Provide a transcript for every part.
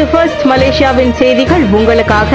இது ஃபர்ஸ்ட் மலேசியாவின் செய்திகள் உங்களுக்காக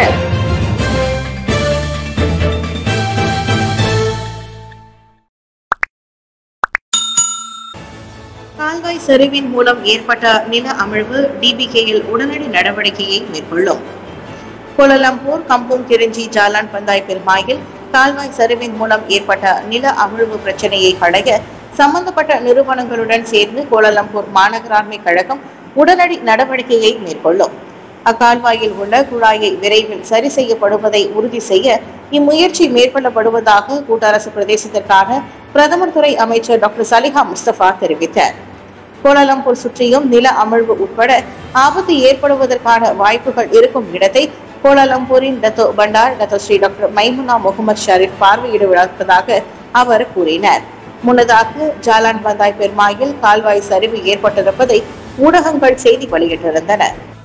கால்வாய் சரிவின் மூலம் ஏற்பட்ட நில அமிழ்வு டிபிகேயில் உடனடி நடவடிக்கையை மேற்கொள்ளும் Kuala Lumpur Kampung Kerinchi Jalan Pantai பெருமாயில் கால்வாய் சரிவின் மூலம் ஏற்பட்ட நில அமிழ்வு பிரச்சனையை களைய சம்பந்தப்பட்ட நிறுவனங்களுடன் சேர்ந்து கோலலம்பூர் மாநகராண்மை கழகம் உடனடி நடவடிக்கையை மேற்கொள்ளும் அக்கால்வாயில் உள்ள குழாயை விரைவில் சரி செய்யப்படுவதை உறுதி செய்ய இம்முயற்சி மேற்கொள்ளப்படுவதாக கூட்டரசு பிரதேசத்திற்கான பிரதமர் துறை அமைச்சர் டாக்டர் சலிஹா முஸ்தபா தெரிவித்தார் கோலாலம்பூர் சுற்றியும் நில அமிழ்வு உட்பட ஆபத்து ஏற்படுவதற்கான வாய்ப்புகள் இருக்கும் இடத்தை கோலாலம்பூரின் Datuk Bandar Datuk Seri doctor Maimunah Mohamad Sharif பார்வையிடுவதாக அவர் கூறினார் முன்னதாக ஜாலான் பந்தாய் பெருமாயில் கால்வாய் சரிவு ஏற்பட்டிருப்பதை ஊடகங்கள் செய்தி வெளியிட்டிருந்தன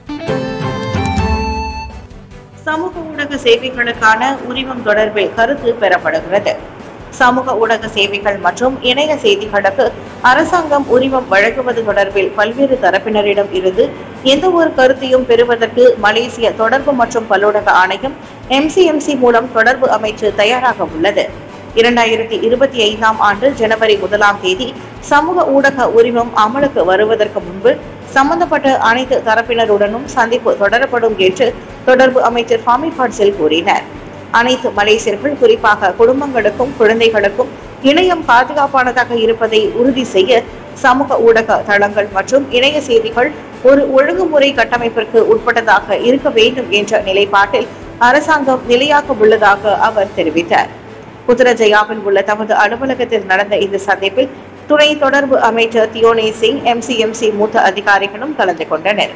சமூக ஊடக சேவைகளுக்கான உரிமம் தொடர்பில் கருத்து பெறப்படுகிறது சமூக ஊடக சேவைகள் மற்றும் இணைய செய்திகளுக்கு அரசாங்கம் உரிமம் வழங்குவது தொடர்பில் பல்வேறு தரப்பினரிடம் இருந்து எந்த ஒரு கருத்தையும் பெறுவதற்கு மலேசிய தொடர்பு மற்றும் பல்லூடக ஆணையம் எம்சிஎம்சி மூலம் தொடர்பு அமைச்சு தயாராக உள்ளது இரண்டாயிரத்தி இருபத்தி ஐந்தாம் ஆண்டு ஜனவரி முதலாம் தேதி சமூக ஊடக உரிமம் அமலுக்கு வருவதற்கு முன்பு சம்பந்தப்பட்ட அனைத்து தரப்பினருடனும் சந்திப்பு தொடரப்படும் என்று தொடர்பு அமைச்சர் ஃபாமி பாட்செல் கூறினார் அனைத்து மலேசியர்கள் குறிப்பாக குடும்பங்களுக்கும் குழந்தைகளுக்கும் இணையம் பாதுகாப்பானதாக இருப்பதை உறுதி செய்ய சமூக ஊடக தளங்கள் மற்றும் இணைய செய்திகள் ஒரு ஒழுங்குமுறை கட்டமைப்பிற்கு உட்பட்டதாக இருக்க வேண்டும் என்ற நிலைப்பாட்டில் அரசாங்கம் நிலையாக உள்ளதாக அவர் தெரிவித்தார் புத்ரஜயாவில் உள்ள தமது அலுவலகத்தில் நடந்த இந்த சந்திப்பில் துணை தொடர்பு அமைச்சர் தியோனே சிங் எம்சிஎம்சி மூத்த அதிகாரிகளும் கலந்து கொண்டனர்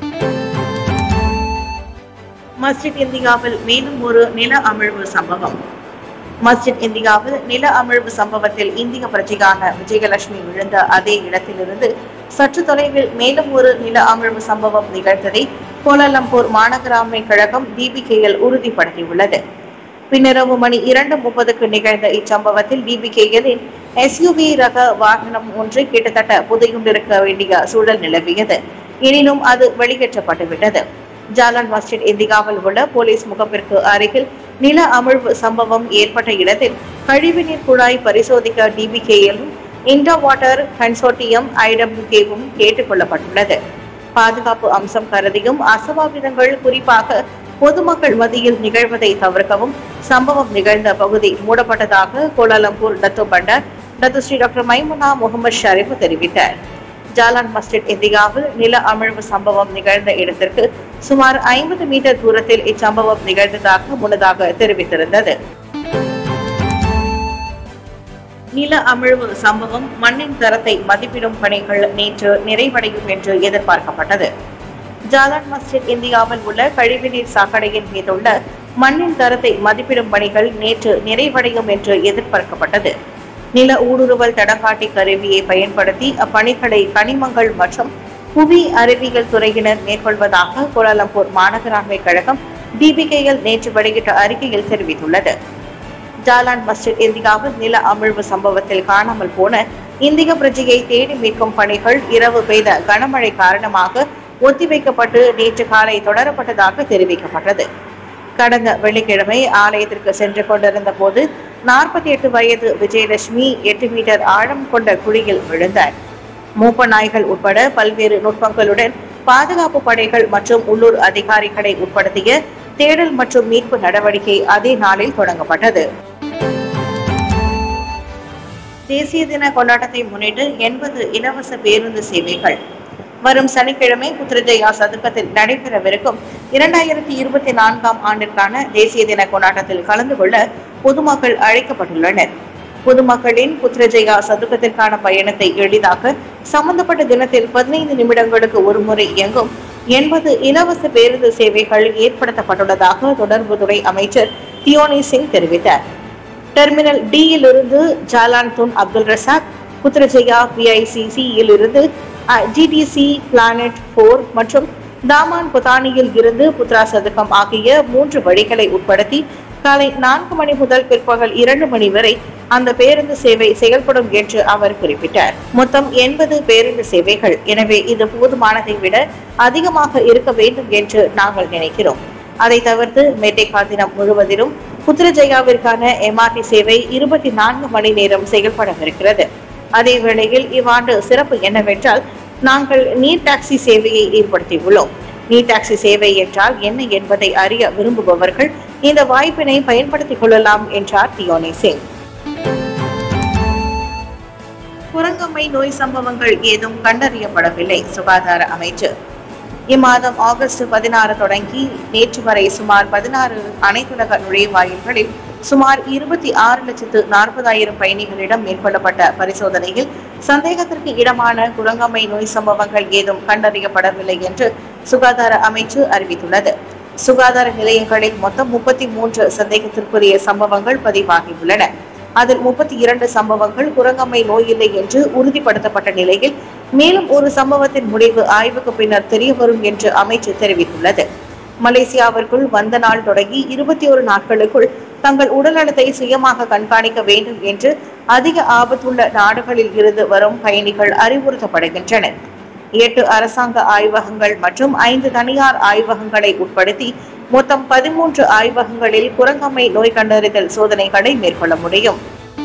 மஸ்ஜித் இந்தியாவில் மேலும் ஒரு நில அமிழ்வு சம்பவம் மஸ்ஜித் இந்தியாவில் நில அமிழ்வு சம்பவத்தில் இந்திய பிரஜையான விஜயலட்சுமி விழுந்த அதே இடத்திலிருந்து சற்று தொலைவில் மேலும் ஒரு நில அமிழ்வு சம்பவம் நிகழ்ந்ததை கோலாலம்பூர் மாநகராண்மை கழகம் டிபிகேஎல் உறுதிப்படுத்தியுள்ளது பின்னிரவு மணி இரண்டு முப்பதுக்கு நிகழ்ந்த இச்சம்பவத்தில் டிபிகேஎல்லின் எஸ்யூவி ரக வாகனம் ஒன்று கிட்டத்தட்ட புதையுண்டிருக்க வேண்டிய சூழல் நிலவியது எனினும் அது வெளியேற்றப்பட்டுவிட்டது ஜாலான் மஸ்ஜித் இந்தியாவில் உள்ள போலீஸ் முகப்பிற்கு அருகில் நில அமிழ்வு சம்பவம் ஏற்பட்ட இடத்தில் கழிவுநீர் குழாய் பரிசோதிக்க டிபிகேஎல்லும் இண்டா வாட்டர் கன்சோர்டியம் ஐடபிள்யூகேவும் கேட்டுக் கொள்ளப்பட்டுள்ளது பாதுகாப்பு அம்சம் கருதியும் அசம்பாவிதங்கள் குறிப்பாக பொதுமக்கள் மத்தியில் நிகழ்வதை தவிர்க்கவும் சம்பவம் நிகழ்ந்த பகுதி மூடப்பட்டதாக Kuala Lumpur Datuk Bandar Datuk Seri doctor Maimunah Mohamad Sharif தெரிவித்தார் ஜாலான் மஸ்ஜித் இந்தியாவில் நில அமிழ்வு சம்பவம் நிகழ்ந்த இடத்திற்கு சுமார் ஐம்பது மீட்டர் தூரத்தில் இச்சம்பவம் நிகழ்ந்ததாக முன்னதாக தெரிவித்திருந்தது நில அமிழ்வு சம்பவம் மண்ணின் தரத்தை மதிப்பிடும் பணிகள் நேற்று நிறைவடையும் என்று எதிர்பார்க்கப்பட்டது ஜாலான் மஸ்ஜித் இந்தியாவில் உள்ள கழிவுநீர் சாக்கடையின் மீதுள்ள மண்ணின் தரத்தை மதிப்பிடும் பணிகள் நேற்று நிறைவடையும் என்று எதிர்பார்க்கப்பட்டது நில ஊடுருவல் தடங்காட்டி கருவியை பயன்படுத்தி அப்பணிகளை கனிமங்கள் மற்றும் புவி அறிவியல் துறையினர் மேற்கொள்வதாக கோலாலம்பூர் மாநகராண்மை கழகம் டிபிகேஎல் நேற்று வெளியிட்ட அறிக்கையில் தெரிவித்துள்ளது ஜாலான் மஸ்ஜித் இந்தியாவில் நில அமிழ்வு சம்பவத்தில் காணாமல் போன இந்திய பிரஜையை தேடி மீட்கும் பணிகள் இரவு பெய்த கனமழை காரணமாக ஒத்திவைக்கப்பட்டு நேற்று காலை தொடரப்பட்டதாக தெரிவிக்கப்பட்டது கடந்த வெள்ளிக்கிழமை ஆலயத்திற்கு சென்று கொண்டிருந்த போது நாற்பத்தி எட்டு வயது விஜயலட்சுமி எட்டு மீட்டர் ஆழம் கொண்ட குழியில் விழுந்தார் மூப்ப நாய்கள் உட்பட பல்வேறு நுட்பங்களுடன் பாதுகாப்பு படைகள் மற்றும் உள்ளூர் அதிகாரிகளை உட்படுத்திய தேடல் மற்றும் மீட்பு நடவடிக்கை அதே நாளில் தொடங்கப்பட்டது தேசிய தின கொண்டாட்டத்தை முன்னிட்டு எண்பது இலவச பேருந்து சேவைகள் வரும் சனிக்கிழமை புத்ரஜயா சதுக்கத்தில் நடைபெறவிருக்கும் இரண்டாயிரத்தி இருபத்தி நான்காம் ஆண்டிற்கான தேசிய தின கொண்டாட்டத்தில் கலந்து கொள்ள பொதுமக்கள் அழைக்கப்பட்டுள்ளனர் பொதுமக்களின் புத்ரஜயா சதுக்கத்திற்கான பயணத்தை எளிதாக்க சம்பந்தப்பட்ட தினத்தில் பதினைந்து நிமிடங்களுக்கு ஒருமுறை இயங்கும் எண்பது இலவச பேருந்து சேவைகள் ஏற்படுத்தப்பட்டுள்ளதாக தொடர்புத்துறை அமைச்சர் தியோனி சிங் தெரிவித்தார் டெர்மினல் டி இலிருந்து Jalan Tun Abdul Razak Putrajaya பிஐசிசியில் இருந்து ஜிடிசி பிளானட் போர் மற்றும் தாமான் புதானியில் இருந்து புத்ரா சதுக்கம் ஆகிய மூன்று வழிகளை உட்படுத்தி காலை நான்கு மணி முதல் பிற்பகல் இரண்டு மணி வரை அந்த பேருந்து சேவை செயல்படும் என்று அவர் குறிப்பிட்டார் மொத்தம் எண்பது பேருந்து சேவைகள் எனவே இது போதுமானதை விட அதிகமாக இருக்க வேண்டும் என்று நாங்கள் நினைக்கிறோம் அதை தவிர்த்து மெட்ரிகா தினம் முழுவதிலும் புத்திரஜயாவிற்கான எம்ஆர்டி சேவை இருபத்தி நான்கு மணி நேரம் செயல்படவிருக்கிறது அதே வேளையில் இவ்வாண்டு சிறப்பு என்னவென்றால் நாங்கள் நீர் டாக்ஸி சேவையை ஏற்படுத்தியுள்ளோம் நீர் டாக்ஸி சேவை என்றால் என்ன என்பதை அறிய விரும்புபவர்கள் இந்த வாய்ப்பினை பயன்படுத்திக் கொள்ளலாம் என்றார் தியோனி சிங் குரங்கம்மை நோய் சம்பவங்கள் ஏதும் கண்டறியப்படவில்லை சுகாதார அமைச்சு இம்மாதம் ஆகஸ்ட் பதினாறு தொடங்கி நேற்று வரை சுமார் பதினாறு அனைத்துலக நுழைவாயில்களில் சுமார் இருபத்தி ஆறு லட்சத்து நாற்பதாயிரம் பயணிகளிடம் மேற்கொள்ளப்பட்ட பரிசோதனையில் சந்தேகத்திற்கு இடமான குரங்கம்மை நோய் சம்பவங்கள் ஏதும் கண்டறியப்படவில்லை என்று சுகாதார அமைச்சு அறிவித்துள்ளது சுகாதார நிலையங்களில் மொத்தம் முப்பத்தி மூன்று சந்தேகத்திற்குரிய சம்பவங்கள் பதிவாகியுள்ளன அதில் முப்பத்தி இரண்டு சம்பவங்கள் குரங்கம்மை நோய் இல்லை என்று உறுதிப்படுத்தப்பட்ட நிலையில் மேலும் ஒரு சம்பவத்தின் முடிவு ஆய்வுக்கு பின்னர் தெரியவரும் என்று அமைச்சு தெரிவித்துள்ளது மலேசியாவிற்குள் வந்த நாள் தொடங்கி இருபத்தி ஒரு நாட்களுக்குள் தங்கள் உடல்நலத்தை சுயமாக கண்காணிக்க வேண்டும் என்று அதிக ஆபத்துள்ள நாடுகளில் இருந்து வரும் பயணிகள் அறிவுறுத்தப்படுகின்றனர் எட்டு அரசாங்க ஆய்வகங்கள் மற்றும் ஐந்து தனியார் ஆய்வகங்களை உட்படுத்தி மொத்தம் பதிமூன்று ஆய்வகங்களில் குரங்கம்மை நோய் கண்டறிதல் சோதனைகளை மேற்கொள்ள முடியும்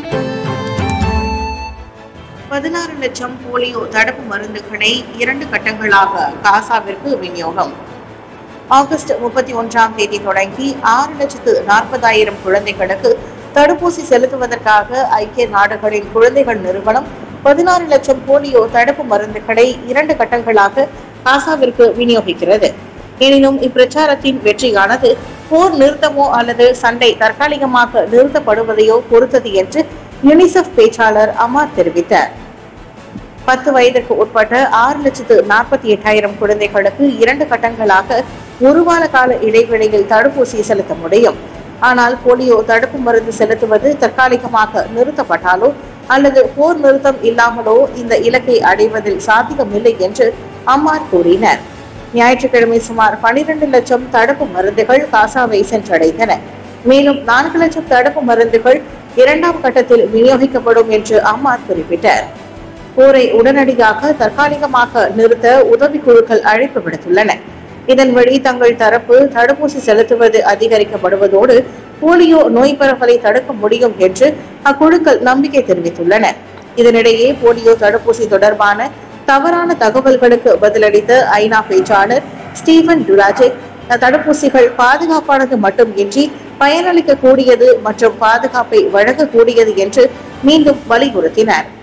பதினாறு லட்சம் போலியோ தடுப்பு மருந்துகளை இரண்டு கட்டங்களாக காசாவிற்கு விநியோகம் ஆகஸ்ட் முப்பத்தி ஒன்றாம் தேதி தொடங்கி ஆறு லட்சத்து நாற்பதாயிரம் குழந்தைகளுக்கு தடுப்பூசி செலுத்துவதற்காக ஐக்கிய நாடுகளின் குழந்தைகள் நிறுவனம் பதினாறு லட்சம் போலியோ தடுப்பு மருந்துகளை இரண்டு கட்டங்களாக காசாவிற்கு விநியோகிக்கிறது எனினும் இப்பிரச்சாரத்தின் வெற்றியானது போர் நிறுத்தமோ அல்லது சண்டை தற்காலிகமாக நிறுத்தப்படுவதையோ பொறுத்தது என்று யுனிசெஃப் பேச்சாளர் அமார் தெரிவித்தார் பத்து வயதுக்கு உட்பட்ட ஆறு லட்சத்து நாற்பத்தி எட்டாயிரம் குழந்தைகளுக்கு இரண்டு கட்டங்களாக ஒரு வார கால இடைவெளியில் தடுப்பூசி செலுத்த முடியும் ஆனால் போலியோ தடுப்பு மருந்து செலுத்துவது தற்காலிகமாக நிறுத்தப்பட்டாலோ அல்லது போர் நிறுத்தம் இல்லாமலோ இந்த இலக்கை அடைவதில் சாத்தியமில்லை என்று அம்மார் கூறினர் ஞாயிற்றுக்கிழமை சுமார் பனிரெண்டு லட்சம் தடுப்பு மருந்துகள் காசாவை சென்றடைந்தன மேலும் நான்கு லட்சம் தடுப்பு மருந்துகள் இரண்டாம் கட்டத்தில் விநியோகிக்கப்படும் என்று அம்மார் குறிப்பிட்டார் போரை உடனடியாக தற்காலிகமாக நிறுத்த உதவிக்குழுக்கள் அழைப்பு விடுத்துள்ளன இதன் வழி தங்கள் தரப்பு தடுப்பூசி செலுத்துவது அதிகரிக்கப்படுவதோடு போலியோ நோய் பரவலை தடுக்க முடியும் என்று அக்குழுக்கள் நம்பிக்கை தெரிவித்துள்ளன இதனிடையே போலியோ தடுப்பூசி தொடர்பான தவறான தகவல்களுக்கு பதிலளித்த ஐநா பேச்சாளர் ஸ்டீவன் டுராஜெக் தடுப்பூசிகள் பாதுகாப்பானது மட்டுமின்றி பயனளிக்க கூடியது மற்றும் பாதுகாப்பை வழங்கக்கூடியது என்று மீண்டும் வலியுறுத்தினார்